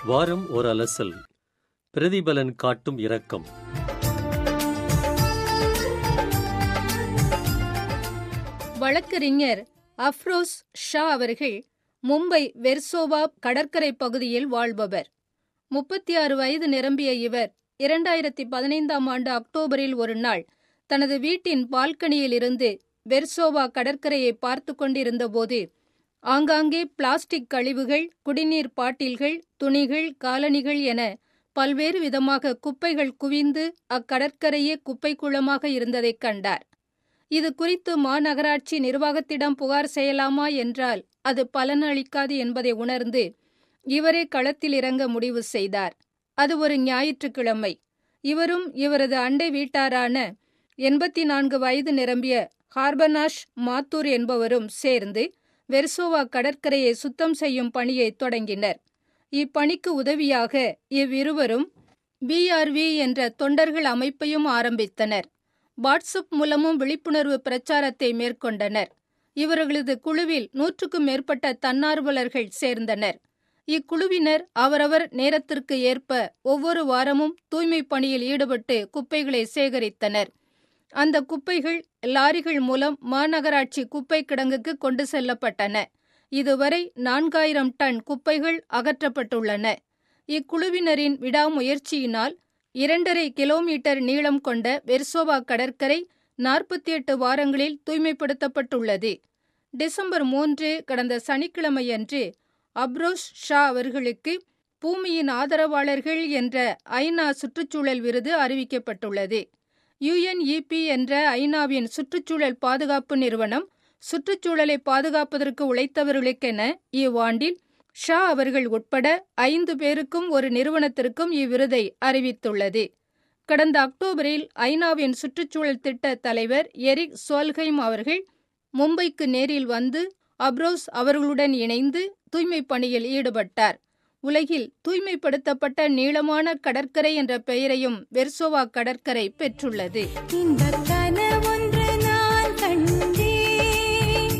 வாரம் ஓர் அலசல் பிரதிபலன் காட்டும் இரக்கம் வழக்கறிஞர் அஃப்ரோஸ் ஷா அவர்கள் மும்பை வெர்சோவா கடற்கரை பகுதியில் வாழ்பவர் முப்பத்தி ஆறு வயது நிரம்பிய இவர் இரண்டாயிரத்தி பதினைந்தாம் ஆண்டு அக்டோபரில் ஒரு நாள் தனது வீட்டின் பால்கனியில் இருந்து வெர்சோவா கடற்கரையை பார்த்து கொண்டிருந்தபோது ஆங்காங்கே பிளாஸ்டிக் கழிவுகள் குடிநீர் பாட்டில்கள் துணிகள் காலணிகள் என பல்வேறு விதமாக குப்பைகள் குவிந்து அக்கடற்கரையே குப்பை குளமாக இருந்ததைக் கண்டார் இது குறித்து மாநகராட்சி நிர்வாகத்திடம் புகார் செய்யலாமா என்றால் அது பலனளிக்காது என்பதை உணர்ந்து இவரே களத்தில் இறங்க முடிவு செய்தார் அது ஒரு ஞாயிற்றுக்கிழமை இவரும் இவரது அண்டை வீட்டாரான எண்பத்தி நான்கு வயது நிரம்பிய ஹார்பனாஷ் மாத்தூர் என்பவரும் சேர்ந்து வெர்சோவா கடற்கரையை சுத்தம் செய்யும் பணியை தொடங்கினர் இப்பணிக்கு உதவியாக இவ்விருவரும் பிஆர்வி என்ற தொண்டர்கள் அமைப்பையும் ஆரம்பித்தனர் வாட்ஸ்அப் மூலமும் விழிப்புணர்வு பிரச்சாரத்தை மேற்கொண்டனர் இவர்களது குழுவில் நூற்றுக்கும் மேற்பட்ட தன்னார்வலர்கள் சேர்ந்தனர் இக்குழுவினர் அவரவர் நேரத்திற்கு ஏற்ப ஒவ்வொரு வாரமும் தூய்மை பணியில் ஈடுபட்டு குப்பைகளை சேகரித்தனர் அந்த குப்பைகள் லாரிகள் மூலம் மாநகராட்சி குப்பை கிடங்குக்கு கொண்டு செல்லப்பட்டன இதுவரை நான்காயிரம் டன் குப்பைகள் அகற்றப்பட்டுள்ளன இக்குழுவினரின் விடாமுயற்சியினால் இரண்டரை கிலோமீட்டர் நீளம் கொண்ட வெர்சோவா கடற்கரை நாற்பத்தி எட்டு வாரங்களில் தூய்மைப்படுத்தப்பட்டுள்ளது டிசம்பர் மூன்று கடந்த சனிக்கிழமையன்று அப்ரோஷ் ஷா அவர்களுக்கு பூமியின் ஆதரவாளர்கள் என்ற ஐநா சுற்றுச்சூழல் விருது அறிவிக்கப்பட்டுள்ளது யுஎன்இபி என்ற ஐநாவின் சுற்றுச்சூழல் பாதுகாப்பு நிறுவனம் சுற்றுச்சூழலை பாதுகாப்பதற்கு உழைத்தவர்களுக்கென இவ்வாண்டில் ஷா அவர்கள் உட்பட ஐந்து பேருக்கும் ஒரு நிறுவனத்திற்கும் இவ்விருதை அறிவித்துள்ளது கடந்த அக்டோபரில் ஐநாவின் சுற்றுச்சூழல் திட்ட தலைவர் எரிக் சோல்ஹைம் அவர்கள் மும்பைக்கு நேரில் வந்து அப்ரோஸ் அவர்களுடன் இணைந்து தூய்மை பணியில் ஈடுபட்டார் உலகில் தூய்மைப்படுத்தப்பட்ட நீளமான கடற்கரை என்ற பெயரையும் வெர்சோவா கடற்கரை பெற்றுள்ளது இந்த கனவொன்று நான் கண்டேன்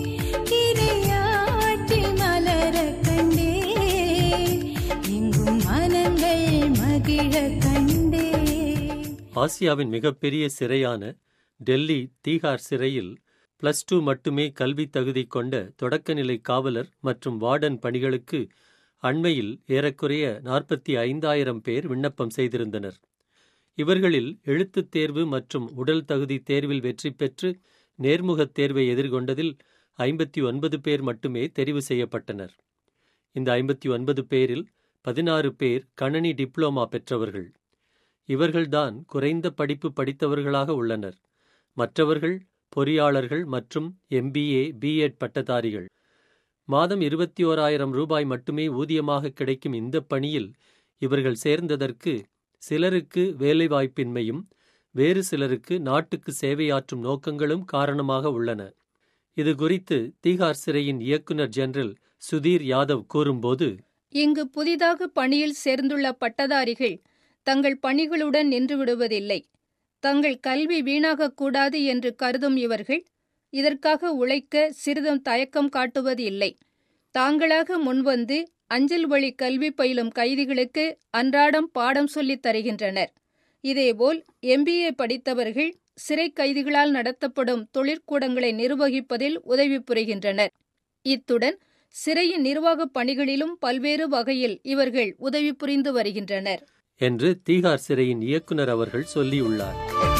இரையாற்றில் மலரக் கண்டேன் எங்கும் மனங்கள் மகிழக் கண்டேன் ஆசியாவின் மிகப்பெரிய சிறையான டெல்லி தீகார் சிறையில் பிளஸ் டூ மட்டுமே கல்வி தகுதி கொண்ட தொடக்கநிலை காவலர் மற்றும் வார்டன் பணிகளுக்கு அண்மையில் ஏறக்குறைய நாற்பத்தி ஐந்தாயிரம் பேர் விண்ணப்பம் செய்திருந்தனர் இவர்களில் எழுத்துத் தேர்வு மற்றும் உடல் தகுதி தேர்வில் வெற்றி பெற்று நேர்முகத் தேர்வை எதிர்கொண்டதில் ஐம்பத்தி ஒன்பது பேர் மட்டுமே தெரிவு செய்யப்பட்டனர் இந்த ஐம்பத்தி ஒன்பது பேரில் பதினாறு பேர் கணனி டிப்ளோமா பெற்றவர்கள் இவர்கள்தான் குறைந்த படிப்பு படித்தவர்களாக உள்ளனர் மற்றவர்கள் பொறியாளர்கள் மற்றும் எம்பிஏ பிஎட் பட்டதாரிகள் மாதம் இருபத்தி ஓராயிரம் ரூபாய் மட்டுமே ஊதியமாக கிடைக்கும் இந்த பணியில் இவர்கள் சேர்ந்ததற்கு சிலருக்கு வேலைவாய்ப்பின்மையும் வேறு சிலருக்கு நாட்டுக்கு சேவையாற்றும் நோக்கங்களும் காரணமாக உள்ளன இது குறித்து தீகார் சிறையின் இயக்குனர் ஜெனரல் சுதீர் யாதவ் கூறும்போது இங்கு புதிதாக பணியில் சேர்ந்துள்ள பட்டதாரிகள் தங்கள் பணிகளுடன் நின்று விடுவதில்லை தங்கள் கல்வி வீணாகக்கூடாது என்று கருதும் இவர்கள் இதற்காக உழைக்க சிறிதும் தயக்கம் காட்டுவது இல்லை தாங்களாக முன்வந்து அஞ்சல் வழி கல்வி பயிலும் கைதிகளுக்கு அன்றாடம் பாடம் சொல்லித் தருகின்றனர் இதேபோல் எம்பிஏ படித்தவர்கள் சிறை கைதிகளால் நடத்தப்படும் தொழிற்கூடங்களை நிர்வகிப்பதில் உதவி புரிகின்றனர் இத்துடன் சிறையின் நிர்வாகப் பணிகளிலும் பல்வேறு வகையில் இவர்கள் உதவி புரிந்து வருகின்றனர் என்று தீகார் சிறையின் இயக்குனர் அவர்கள் சொல்லியுள்ளார்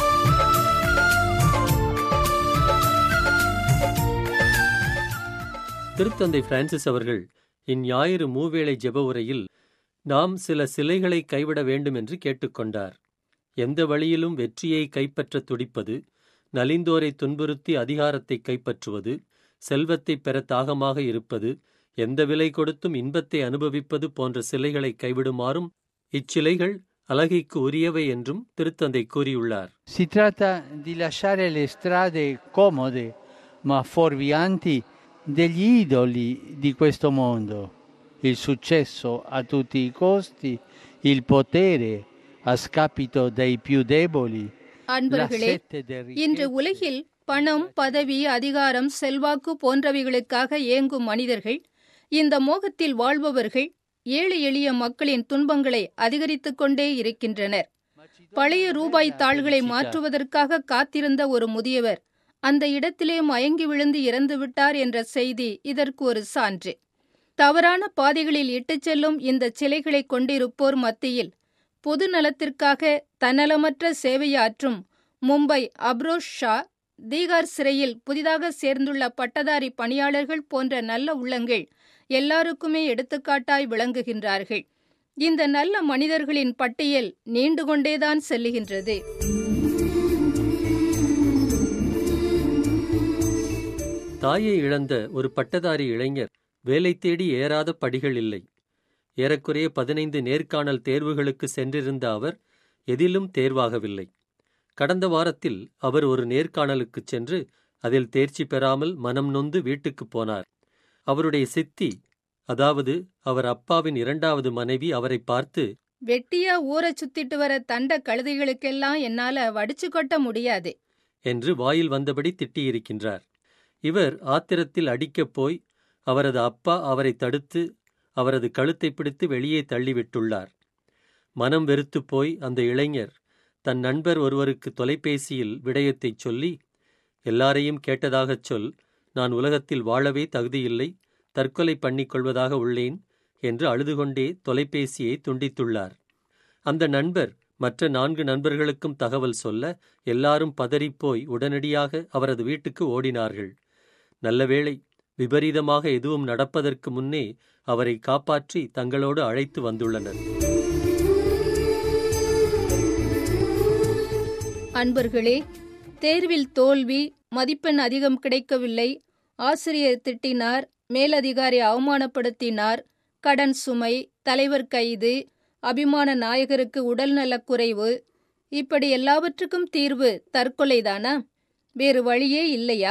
திருத்தந்தை பிரான்சிஸ் அவர்கள் இந்ஞாயிறு மூவேளை ஜெப உரையில் நாம் சில சிலைகளை கைவிட வேண்டும் என்று கேட்டுக்கொண்டார் எந்த வழியிலும் வெற்றியை கைப்பற்ற துடிப்பது நலிந்தோரை துன்புறுத்தி அதிகாரத்தை கைப்பற்றுவது செல்வத்தை பெற தாகமாக இருப்பது எந்த விலை கொடுத்தும் இன்பத்தை அனுபவிப்பது போன்ற சிலைகளை கைவிடுமாறும் இச்சிலைகள் அழகிக்கு உரியவை என்றும் திருத்தந்தை கூறியுள்ளார் Si tratta di lasciare le strade comode ma fuorvianti degli idoli di questo mondo, il successo a tutti i costi, il potere a scapito dei più deboli, la அன்பர்களே sete del இன்று ricchezza. உலகில் பணம் பதவி அதிகாரம் செல்வாக்கு போன்றவைகளுக்காக ஏங்கும் மனிதர்கள் இந்த மோகத்தில் வாழ்பவர்கள் ஏழை எளிய மக்களின் துன்பங்களை அதிகரித்துக் கொண்டே இருக்கின்றனர் பழைய ரூபாய் தாள்களை மாற்றுவதற்காக காத்திருந்த ஒரு முதியவர் அந்த இடத்திலே மயங்கி விழுந்து இறந்து விட்டார் என்ற செய்தி இதற்கு ஒரு சான்று தவறான பாதைகளில் இட்டுச் செல்லும் இந்த சிலைகளை கொண்டிருப்போர் மத்தியில் பொது நலத்திற்காக தன்னலமற்ற சேவையாற்றும் மும்பை அப்ரோஷ் ஷா தீகார் சிறையில் புதிதாக சேர்ந்துள்ள பட்டதாரி பணியாளர்கள் போன்ற நல்ல உள்ளங்கள் எல்லாருக்குமே எடுத்துக்காட்டாய் விளங்குகின்றார்கள் இந்த நல்ல மனிதர்களின் பட்டியல் நீண்டு கொண்டேதான் செல்லுகின்றது தாயை இழந்த ஒரு பட்டதாரி இளைஞர் வேலை தேடி ஏறாத படிகள் இல்லை ஏறக்குறைய பதினைந்து நேர்காணல் தேர்வுகளுக்கு சென்றிருந்த அவர் எதிலும் தேர்வாகவில்லை கடந்த வாரத்தில் அவர் ஒரு நேர்காணலுக்குச் சென்று அதில் தேர்ச்சி பெறாமல் மனம் நொந்து வீட்டுக்குப் போனார் அவருடைய சித்தி அதாவது அவர் அப்பாவின் இரண்டாவது மனைவி அவரை பார்த்து வெட்டியா ஊரச் சுத்திட்டு வர தண்ட கழுதைகளுக்கெல்லாம் என்னால வடிச்சு கொட்ட முடியாது என்று வாயில் வந்தபடி திட்டியிருக்கின்றார் இவர் ஆத்திரத்தில் அடிக்கப் போய் அவரது அப்பா அவரை தடுத்து அவரது கழுத்தை பிடித்து வெளியே தள்ளிவிட்டுள்ளார் மனம் வெறுத்துப் போய் அந்த இளைஞர் தன் நண்பர் ஒருவருக்கு தொலைபேசியில் விடயத்தைச் சொல்லி எல்லாரையும் கேட்டதாகச் சொல் நான் உலகத்தில் வாழவே தகுதியில்லை தற்கொலை பண்ணிக் கொள்வதாக உள்ளேன் என்று அழுதுகொண்டே தொலைபேசியை துண்டித்துள்ளார் அந்த நண்பர் மற்ற நான்கு நண்பர்களுக்கும் தகவல் சொல்ல எல்லாரும் பதறிப்போய் உடனடியாக அவரது வீட்டுக்கு ஓடினார்கள் நல்லவேளை விபரீதமாக எதுவும் நடப்பதற்கு முன்னே அவரை காப்பாற்றி தங்களோடு அழைத்து வந்துள்ளனர் அன்பர்களே தேர்வில் தோல்வி மதிப்பெண் அதிகம் கிடைக்கவில்லை ஆசிரியர் திட்டினார் மேலதிகாரி அவமானப்படுத்தினார் கடன் சுமை தலைவர் கைது அபிமான நாயகருக்கு உடல்நலக் குறைவு இப்படி எல்லாவற்றுக்கும் தீர்வு தற்கொலைதானா வேறு வழியே இல்லையா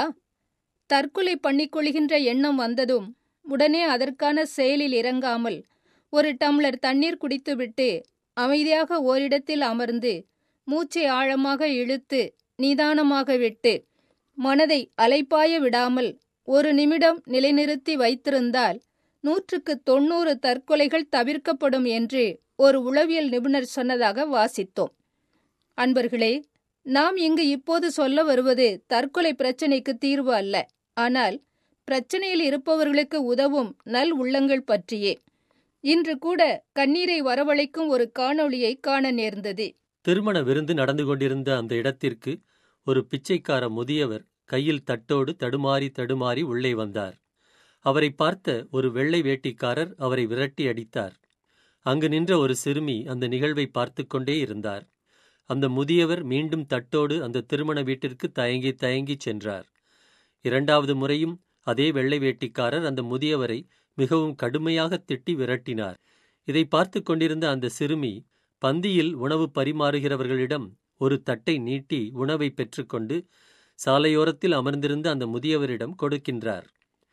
தற்கொலை பண்ணிக்கொள்கின்ற எண்ணம் வந்ததும் உடனே அதற்கான செயலில் இறங்காமல் ஒரு டம்ளர் தண்ணீர் குடித்துவிட்டு அமைதியாக ஓரிடத்தில் அமர்ந்து மூச்சை ஆழமாக இழுத்து நிதானமாக விட்டு மனதை அலைப்பாய விடாமல் ஒரு நிமிடம் நிலைநிறுத்தி வைத்திருந்தால் நூற்றுக்கு தொண்ணூறு தற்கொலைகள் தவிர்க்கப்படும் என்று ஒரு உளவியல் நிபுணர் சொன்னதாக வாசித்தோம் அன்பர்களே நாம் இங்கு இப்போது சொல்ல வருவது தற்கொலை பிரச்சினைக்கு தீர்வு அல்ல ஆனால் பிரச்சனையில் இருப்பவர்களுக்கு உதவும் நல் உள்ளங்கள் பற்றியே இன்று கூட கண்ணீரை வரவழைக்கும் ஒரு காணொளியை காண நேர்ந்தது திருமண விருந்து நடந்து கொண்டிருந்த அந்த இடத்திற்கு ஒரு பிச்சைக்கார முதியவர் கையில் தட்டோடு தடுமாறி தடுமாறி உள்ளே வந்தார் அவரை பார்த்த ஒரு வெள்ளை வேட்டிக்காரர் அவரை விரட்டி அடித்தார் அங்கு நின்ற ஒரு சிறுமி அந்த நிகழ்வை பார்த்து கொண்டே இருந்தார் அந்த முதியவர் மீண்டும் தட்டோடு அந்த திருமண வீட்டிற்கு தயங்கி தயங்கி சென்றார் இரண்டாவது முறையும் அதே வெள்ளை வேட்டிக்காரர் அந்த முதியவரை மிகவும் கடுமையாக திட்டி விரட்டினார் இதை பார்த்து கொண்டிருந்த அந்த சிறுமி பந்தியில் உணவு பரிமாறுகிறவர்களிடம் ஒரு தட்டை நீட்டி உணவை பெற்றுக்கொண்டு சாலையோரத்தில் அமர்ந்திருந்த அந்த முதியவரிடம் கொடுக்கின்றார்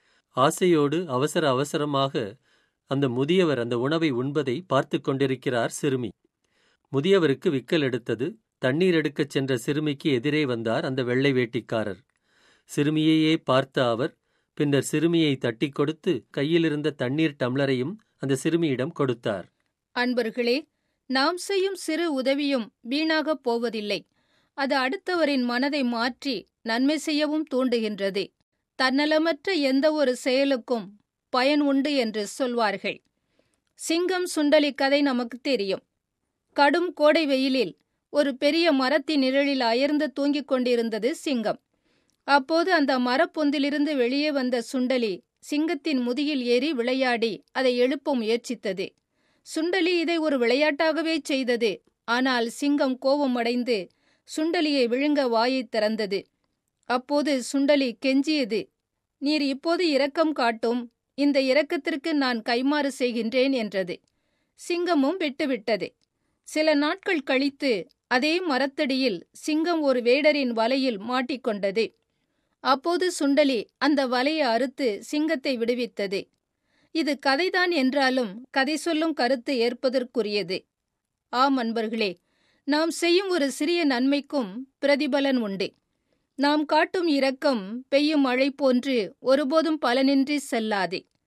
ஆசையோடு அவசர அவசரமாக அந்த முதியவர் அந்த உணவை உண்பதை பார்த்து கொண்டிருக்கிறார் சிறுமி முதியவருக்கு விக்கல் எடுத்தது தண்ணீர் எடுக்கச் சென்ற சிறுமிக்கு எதிரே வந்தார் அந்த வெள்ளை வேட்டிக்காரர் சிறுமியையே பார்த்த அவர் பின்னர் சிறுமியை தட்டி கொடுத்து கையிலிருந்த தண்ணீர் டம்ளரையும் அந்த சிறுமியிடம் கொடுத்தார் அன்பர்களே நாம் செய்யும் சிறு உதவியும் வீணாகப் போவதில்லை அது அடுத்தவரின் மனதை மாற்றி நன்மை செய்யவும் தூண்டுகின்றது தன்னலமற்ற எந்த ஒரு செயலுக்கும் பயன் உண்டு என்று சொல்வார்கள் சிங்கம் சுண்டலி கதை நமக்கு தெரியும் கடும் கோடை வெயிலில் ஒரு பெரிய மரத்தின் நிழலில் அயர்ந்து தூங்கிக் கொண்டிருந்தது சிங்கம் அப்போது அந்த மரப்பொந்திலிருந்து வெளியே வந்த சுண்டலி சிங்கத்தின் முதுகில் ஏறி விளையாடி அதை எழுப்ப முயற்சித்தது சுண்டலி இதை ஒரு விளையாட்டாகவே செய்தது ஆனால் சிங்கம் கோபமடைந்து சுண்டலியை விழுங்க வாயைத் திறந்தது அப்போது சுண்டலி கெஞ்சியது நீர் இப்போது இரக்கம் காட்டும் இந்த இரக்கத்திற்கு நான் கைமாறு செய்கின்றேன் என்றது சிங்கமும் விட்டுவிட்டது சில நாட்கள் கழித்து அதே மரத்தடியில் சிங்கம் ஒரு வேடரின் வலையில் மாட்டிக்கொண்டது அப்போது சுண்டலி அந்த வலையை அறுத்து சிங்கத்தை விடுவித்தது இது கதைதான் என்றாலும் கதை சொல்லும் கருத்து ஏற்பதற்குரியது ஆம் அன்பர்களே நாம் செய்யும் ஒரு சிறிய நன்மைக்கும் பிரதிபலன் உண்டு நாம் காட்டும் இரக்கம் பெய்யும் மழை போன்று ஒருபோதும் பலனின்றி செல்லாது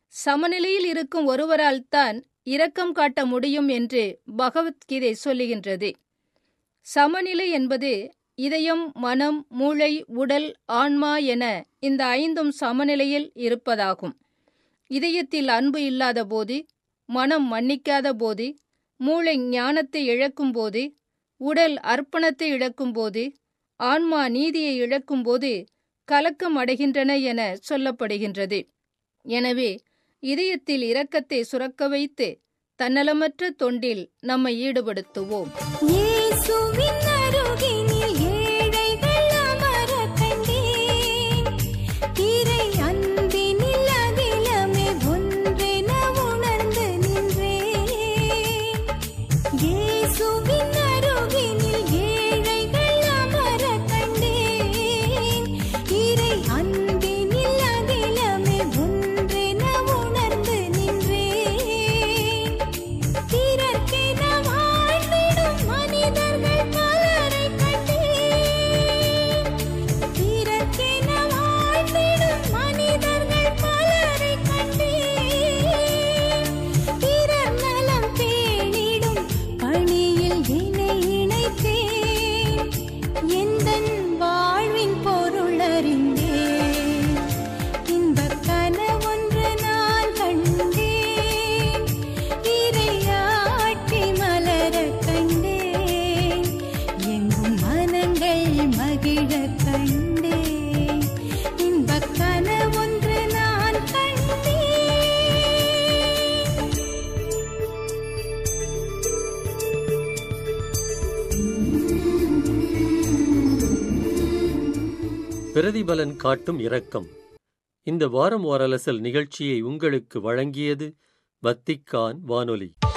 சமநிலையில் இருக்கும் ஒருவரால் தான் இரக்கம் காட்ட முடியும் என்று பகவத்கீதை சொல்லுகின்றது சமநிலை என்பது இதயம் மனம் மூளை உடல் ஆன்மா என இந்த ஐந்தும் சமநிலையில் இருப்பதாகும் இதயத்தில் அன்பு இல்லாத போது மனம் மன்னிக்காத போது மூளை ஞானத்தை இழக்கும் போது உடல் அர்ப்பணத்தை இழக்கும் போது ஆன்மா நீதியை இழக்கும் போது கலக்கம் அடைகின்றன என சொல்லப்படுகின்றது எனவே இதயத்தில் இரக்கத்தை சுரக்க வைத்து தன்னலமற்ற தொண்டில் நம்மை ஈடுபடுத்துவோம் இயேசுவின் அருகினில் ஏழைகள் அமரக் கண்டேன். இறை அன்பினில் அகிலமே ஒன்றென உணர்ந்து நின்றேன். இயேசுவின் அருகினில் ஏழைகள் அமரக் கண்டேன். இறை அன்பினில் அகிலமே ஒன்றென உணர்ந்து நின்றேன். பிறர்க்கென வாழ்ந்திடும் மனிதர்கள் பலரைக் கண்டேன். பிறர்க்கென வாழ்ந்திடும் மனிதர்கள் பலரைக் கண்டேன். பிறர் நலம் பேணிடும் பணியில் என்னை இணைத்தேன். எந்தன் வாழ்வின் பொருள் அறிந்தேன். இன்பக் கனவொன்று நான் கண்டேன். இறையாட்சி மலரக் கண்டேன். எங்கும் மனங்கள் மகிழக் கண்டேன். இன்பக் கனவொன்று நான் கண்டேன். பிரதிபலன் காட்டும் இரக்கம் இந்த வாரம் ஓரலசல் நிகழ்ச்சியை உங்களுக்கு வழங்கியது வத்திக்கான் வானொலி